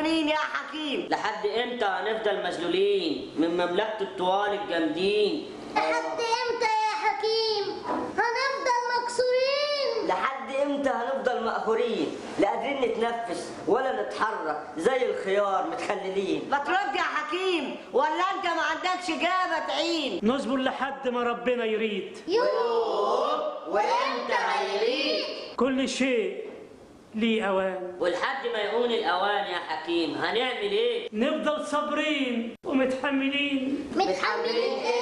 المؤمنين يا حكيم لحد امتى هنفضل مذلولين من مملكة الطوال الجامدين لحد امتى يا حكيم هنفضل مكسورين لحد امتى هنفضل مقهورين لا قادرين نتنفس ولا نتحرك زي الخيار متخللين ما ترد يا حكيم ولا انت ما عندكش جابه تعين نصبر لحد ما ربنا يريد يوه وامتى هيريد كل شيء ليه أوان ولحد ما يكون الأوان يا حكيم هنعمل ايه؟ نفضل صابرين ومتحملين متحملين ايه